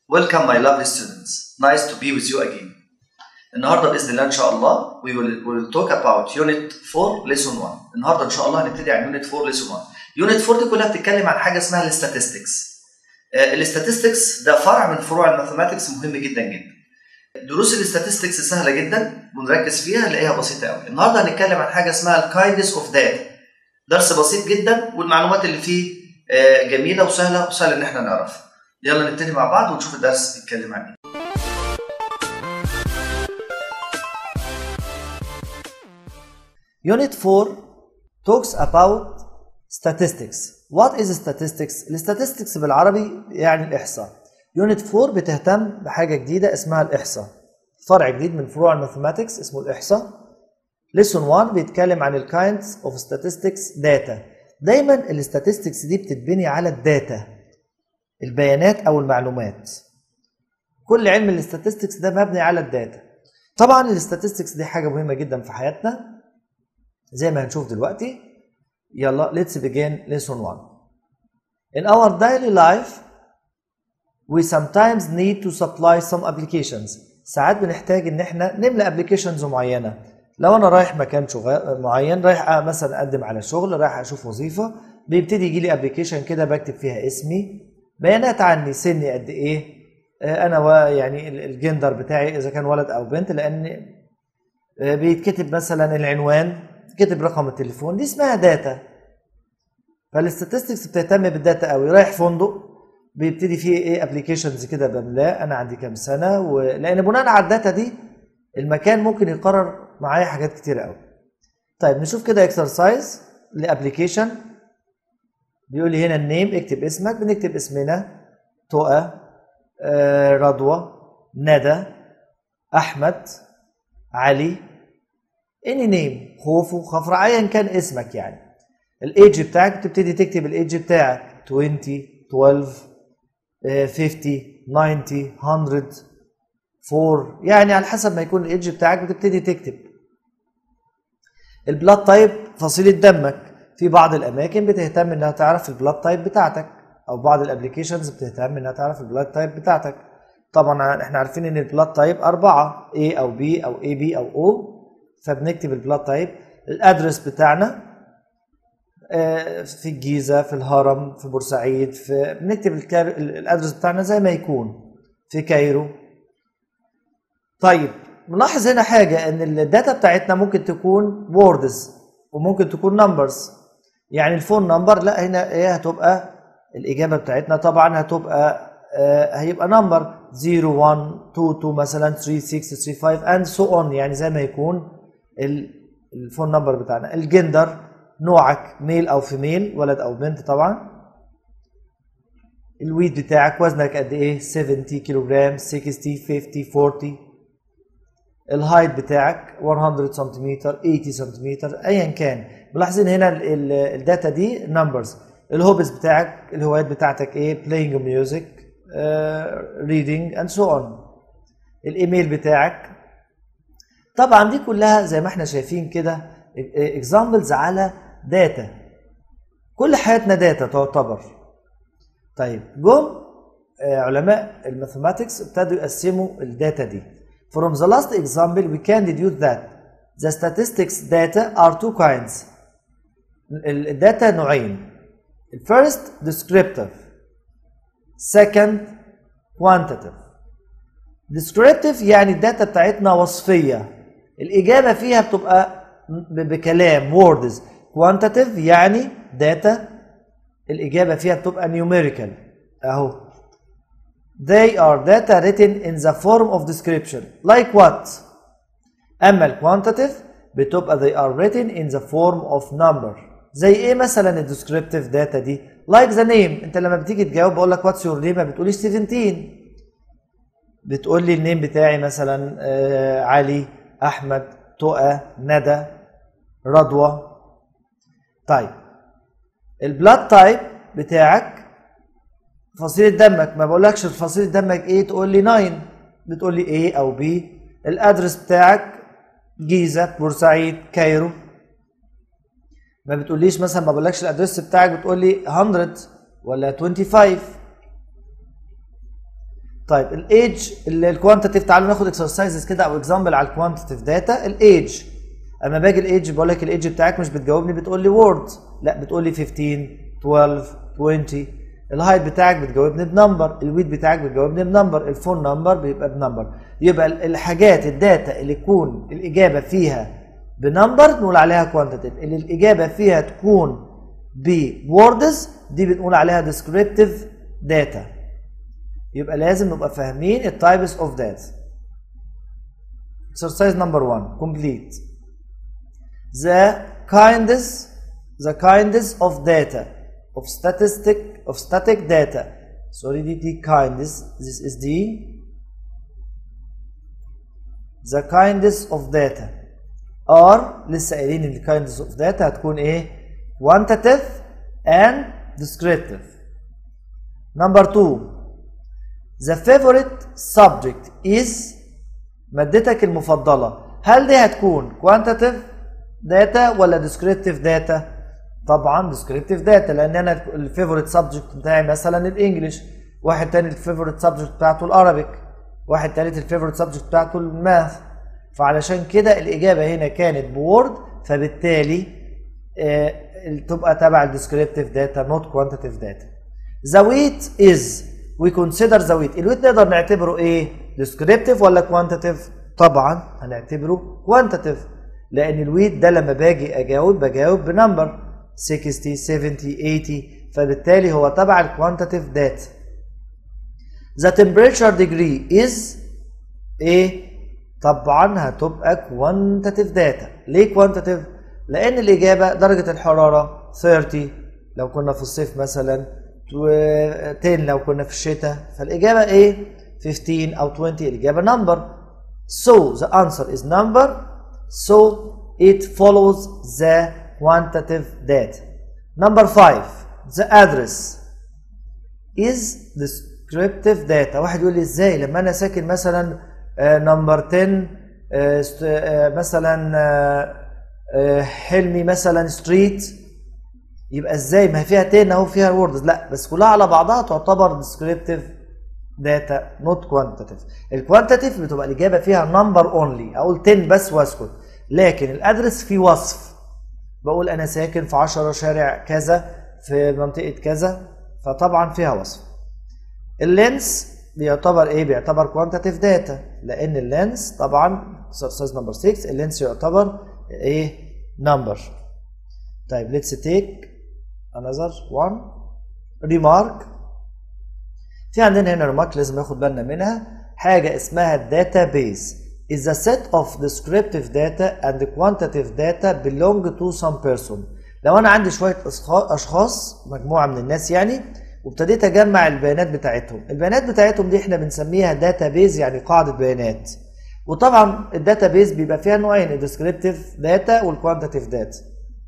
Welcome my lovely students. Nice to be with you again. النهارده باذن الله ان شاء الله we will, we will talk about unit 4 lesson 1. النهارده ان شاء الله هنبتدي عن unit 4 lesson 1. unit 4 دي كلها بتتكلم عن حاجه اسمها الاستاتستكس. الاستاتستكس ده فرع من فروع الماثيماتكس مهم جدا جدا. دروس الاستاتستكس سهله جدا ونركز فيها نلاقيها بسيطه قوي. النهارده هنتكلم عن حاجه اسمها الكايندنس اوف داتا. درس بسيط جدا والمعلومات اللي فيه جميله وسهله وسهل ان احنا نعرفها. يلا نبتدي مع بعض ونشوف الدرس بيتكلم عن ايه. Unit 4 talks about statistics. What is statistics? الستاتستكس بالعربي يعني الإحصاء. Unit 4 بتهتم بحاجة جديدة اسمها الإحصاء. فرع جديد من فروع الماثيماتكس اسمه الإحصاء. Lesson 1 بيتكلم عن ال kinds of statistics data. دايما الستاتستكس دي بتتبني على الداتا. البيانات أو المعلومات. كل علم الاستاتستكس ده مبني على الداتا. طبعا الاستاتستكس دي حاجة مهمة جدا في حياتنا زي ما هنشوف دلوقتي يلا let's begin lesson 1 in our daily life we sometimes need to supply some applications ساعات بنحتاج ان احنا نملى ابلكيشنز معينه لو انا رايح مكان شغل معين رايح مثلا اقدم على شغل رايح اشوف وظيفه بيبتدي يجي لي ابلكيشن كده بكتب فيها اسمي بيانات عني سني قد ايه انا يعني الجندر بتاعي اذا كان ولد او بنت لان بيتكتب مثلا العنوان كتب رقم التليفون دي اسمها داتا فالاستاتستكس بتهتم بالداتا قوي رايح فندق بيبتدي فيه ايه ابلكيشنز كده بملاه انا عندي كام سنه و... لان بناء على الداتا دي المكان ممكن يقرر معايا حاجات كتير قوي طيب نشوف كده اكسرسايز لابلكيشن بيقول لي هنا النيم اكتب اسمك بنكتب اسمنا تقى آه رضوى ندى احمد علي اني نيم خوفو خفرع ايا كان اسمك يعني الايدج بتاعك تبتدي تكتب الايدج بتاعك 20 12 50 90 100 4 يعني على حسب ما يكون الايدج بتاعك بتبتدي تكتب البلاد تايب فصيله دمك في بعض الاماكن بتهتم انها تعرف البلاد تايب بتاعتك او بعض الابلكيشنز بتهتم انها تعرف البلاد تايب بتاعتك طبعا احنا عارفين ان البلاد تايب اربعه A او B او AB او O فبنكتب البلاد تايب الادرس بتاعنا في الجيزه في الهرم في بورسعيد في بنكتب الادرس بتاعنا زي ما يكون في كايرو طيب نلاحظ هنا حاجه ان الداتا بتاعتنا ممكن تكون ووردز وممكن تكون نمبرز يعني الفون نمبر لا هنا هي هتبقى الاجابه بتاعتنا طبعا هتبقى هيبقى نمبر 0 1 2 2 مثلا 3 6 3 5 اند سو اون يعني زي ما يكون الفون نمبر بتاعنا الجندر نوعك ميل او فيميل ولد او بنت طبعا الويت بتاعك وزنك قد ايه 70 كيلو جرام 60 50 40 الهايت بتاعك 100 سنتيمتر 80 سنتيمتر ايا كان ملاحظين هنا الداتا دي نمبرز الهوبز بتاعك الهوايات بتاعتك ايه playing music uh, reading and so on الايميل بتاعك طبعا دي كلها زي ما احنا شايفين كده اكزامبلز على داتا كل حياتنا داتا تعتبر طيب جم علماء الماثيماتكس ابتدوا يقسموا الداتا دي from the last example we can deduce that the statistics data are two kinds الداتا نوعين first descriptive second quantitative descriptive يعني الداتا بتاعتنا وصفيه الإجابة فيها بتبقى بكلام words quantitative يعني داتا الإجابة فيها بتبقى numerical أهو they are data written in the form of description like what أما ال quantitative بتبقى they are written in the form of number زي إيه مثلا ال descriptive data دي like the name أنت لما بتيجي تجاوب بقول لك what's your name ما بتقوليش 17 بتقول لي النيم بتاعي مثلا آه علي احمد تقى ندى رضوى طيب البلاد تايب بتاعك فصيله دمك ما بقولكش فصيله دمك ايه تقول لي 9 بتقول لي ايه او بي الادرس بتاعك جيزه بورسعيد كايرو ما بتقوليش مثلا ما بقولكش الادرس بتاعك بتقول لي 100 ولا 25 طيب الايدج الكوانتيتيف تعالوا ناخد اكسرسايزز كده او اكزامبل على الكوانتيتيف داتا الايدج اما باجي الايدج بقول لك الايدج بتاعك مش بتجاوبني بتقول لي وورد لا بتقول لي 15 12 20 الهايت بتاعك بتجاوبني بنمبر الويت بتاعك بتجاوبني بنمبر الفون نمبر بيبقى بنمبر يبقى الحاجات الداتا اللي يكون الاجابه فيها بنمبر نقول عليها كوانتيتيف اللي الاجابه فيها تكون بوردز دي بنقول عليها ديسكريبتيف داتا يبقى لازم نبقى فاهمين التايبس اوف داتا exercise number 1 complete the kinds the kinds of data of statistic of static data sorry the, the kinds this is the the kinds of data are لسه قايلين ان kinds of data هتكون ايه quantitative and descriptive number two the favorite subject is مادتك المفضلة هل دي هتكون quantitative data ولا descriptive data طبعا descriptive data لان انا الفيفوريت سبجكت بتاعي مثلا الانجليش واحد تاني الفيفوريت سبجكت بتاعته الارابيك واحد تالت الفيفوريت سبجكت بتاعته الماث فعلشان كده الاجابه هنا كانت بورد فبالتالي آه تبقى تبع الديسكريبتيف داتا نوت كوانتيتيف داتا ذا ويت از وي كونسيدر ذا ويت الويت نقدر نعتبره ايه ديسكريبتيف ولا كوانتيتيف طبعا هنعتبره كوانتيتيف لان الويت ده لما باجي اجاوب بجاوب بنمبر 60 70 80 فبالتالي هو تبع الكوانتيتيف داتا the temperature degree is ايه طبعا هتبقى كوانتيتيف داتا ليه كوانتيتيف لان الاجابه درجه الحراره 30 لو كنا في الصيف مثلا 10 لو كنا في الشتاء فالاجابه ايه 15 او 20 الاجابه نمبر so the answer is number so it follows the quantitative data number 5 the address is descriptive data واحد يقول لي ازاي لما انا ساكن مثلا نمبر 10 آه آه مثلا آه حلمي مثلا ستريت يبقى ازاي ما هي فيها 10 اهو فيها ووردز لا بس كلها على بعضها تعتبر descriptive داتا نوت كوانتيتيف الكوانتيتيف بتبقى الاجابه فيها نمبر اونلي اقول 10 بس واسكت لكن الادرس فيه وصف بقول انا ساكن في 10 شارع كذا في منطقه كذا فطبعا فيها وصف اللينس بيعتبر ايه بيعتبر كوانتيتيف داتا لان اللينس طبعا اكسرسايز نمبر 6 اللينس يعتبر ايه نمبر طيب ليتس تيك another one remark في عندنا هنا remark لازم ناخد بالنا منها حاجه اسمها الداتا بيز is a set of descriptive data and quantitative data belong to some person لو انا عندي شويه اشخاص مجموعه من الناس يعني وابتديت اجمع البيانات بتاعتهم البيانات بتاعتهم دي احنا بنسميها داتا بيز يعني قاعده بيانات وطبعا الداتا بيز بيبقى فيها نوعين الديسكريبتيف داتا والكوانتيتيف داتا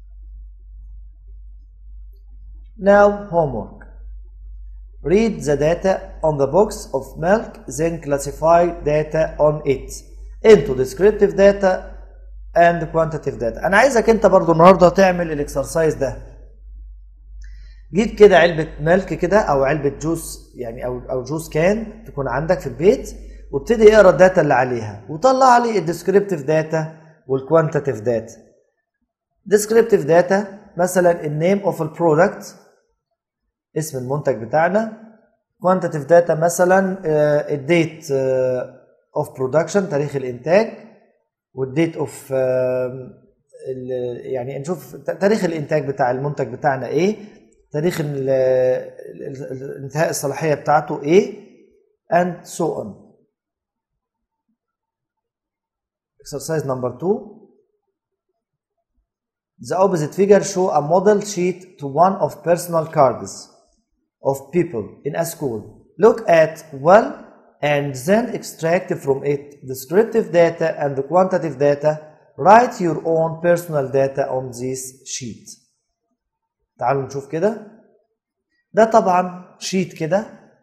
now homework read the data on the box of milk then classify data on it into descriptive data and quantitative data انا عايزك انت برضو النهارده تعمل الاكسرسايز ده جيب كده علبه ملك كده او علبه جوس يعني او او جوس كان تكون عندك في البيت وابتدي اقرا الداتا اللي عليها وطلع لي الديسكريبتيف داتا والكوانتيتيف داتا ديسكريبتيف داتا مثلا النيم اوف البرودكت اسم المنتج بتاعنا كوانتيتيف داتا مثلا الديت اوف برودكشن تاريخ الانتاج والديت اوف يعني نشوف تاريخ الانتاج بتاع المنتج بتاعنا ايه تاريخ انتهاء الصلاحيه بتاعته ايه and so on exercise number 2 the opposite figure show a model sheet to one of personal cards of people in a school look at well and then extract from it descriptive data and the quantitative data write your own personal data on this sheet تعالوا نشوف كده ده طبعا شيت كده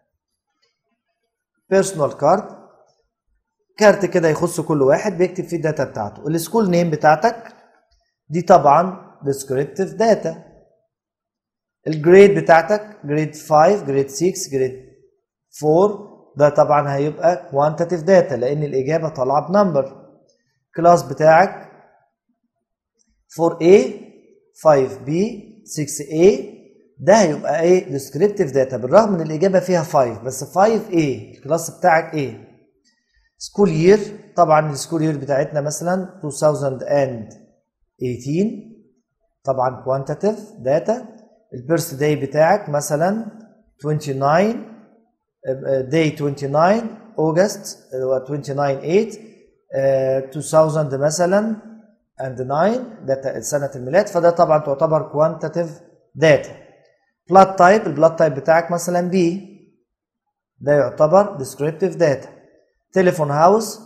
بيرسونال كارد كارت كده يخص كل واحد بيكتب فيه الداتا بتاعته السكول نيم بتاعتك دي طبعا descriptive داتا الجريد بتاعتك جريد 5 جريد 6 جريد 4 ده طبعا هيبقى quantitative data لان الاجابه طالعه بنمبر كلاس بتاعك 4A 5B 6A ده هيبقى ايه descriptive data بالرغم ان الاجابه فيها 5 بس 5A الكلاس بتاعك ايه سكول يير طبعا السكول يير بتاعتنا مثلا 2018 طبعا quantitative data البيرث داي بتاعك مثلا 29 day 29 August اللي هو 29 8 2000 مثلا and 9 ده سنة الميلاد فده طبعا تعتبر quantitative data blood type البلاد تايب بتاعك مثلا B ده يعتبر descriptive data تليفون هاوس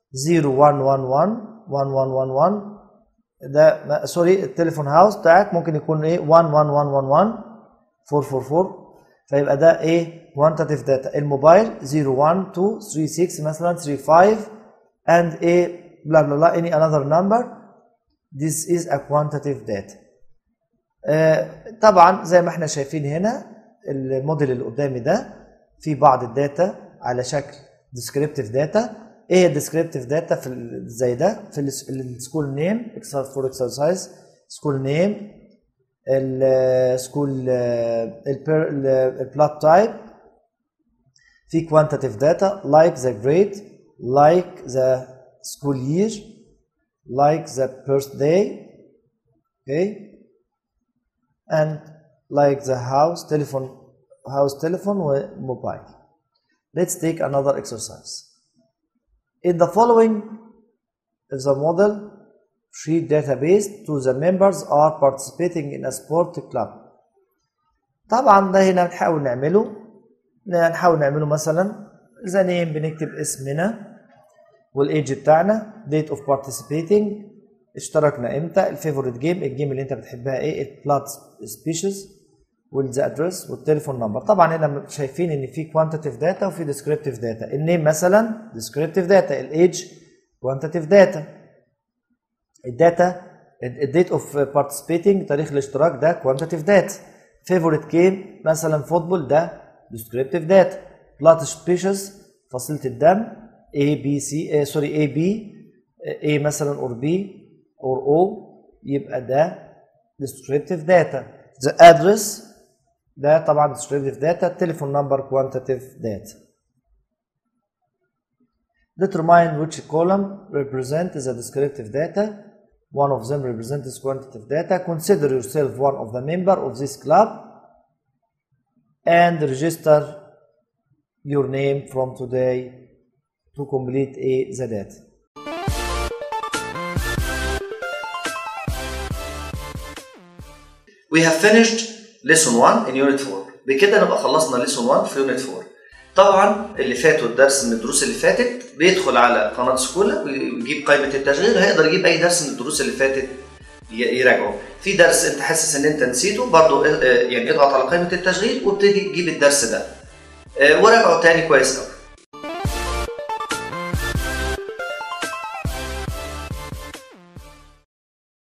0111 1111 ده سوري التليفون هاوس بتاعك ممكن يكون ايه 11111 444 فيبقى ده ايه quantitative data الموبايل 01236 مثلا 35 and a blah blah blah any another number this is a quantitative data آه طبعا زي ما احنا شايفين هنا الموديل اللي قدامي ده في بعض الداتا على شكل descriptive data ايه الديسكريبتيف داتا في زي ده في السكول نيم فور اكسرسايز سكول نيم السكول البلات تايب في quantitative data like the grade like the school year like the birthday okay and like the house telephone house telephone mobile let's take another exercise in the following is a model sheet database to the members are participating in a sport club طبعا ده هنا بنحاول نعمله نحاول نعمله مثلا ذا نيم بنكتب اسمنا والايدج بتاعنا date of participating اشتركنا امتى الفيفوريت جيم الجيم اللي انت بتحبها ايه البلات سبيشيز والذا ادرس والتليفون نمبر طبعا هنا شايفين ان في كوانتيتيف داتا وفي ديسكريبتيف داتا النيم مثلا ديسكريبتيف داتا الايدج كوانتيتيف داتا الداتا الديت اوف بارتيسيبيتنج تاريخ الاشتراك ده كوانتيتيف داتا فيفوريت جيم مثلا فوتبول ده ديسكريبتيف داتا بلاد سبيشيز فصيله الدم A B C سوري A B A مثلا اور B اور O يبقى ده descriptive data the address ده طبعا descriptive data telephone number quantitative data determine which column represents the descriptive data one of them represents quantitative data consider yourself one of the member of this club and register your name from today to complete a the data We have finished lesson 1 in unit 4 بكده نبقى خلصنا lesson 1 في unit 4 طبعا اللي فاتوا الدرس من الدروس اللي فاتت بيدخل على قناه سكولا ويجيب قائمه التشغيل هيقدر يجيب اي درس من الدروس اللي فاتت يراجعه في درس انت حاسس ان انت نسيته برضه يعني اضغط على قائمه التشغيل وابتدي تجيب الدرس ده وراجعه تاني كويس قوي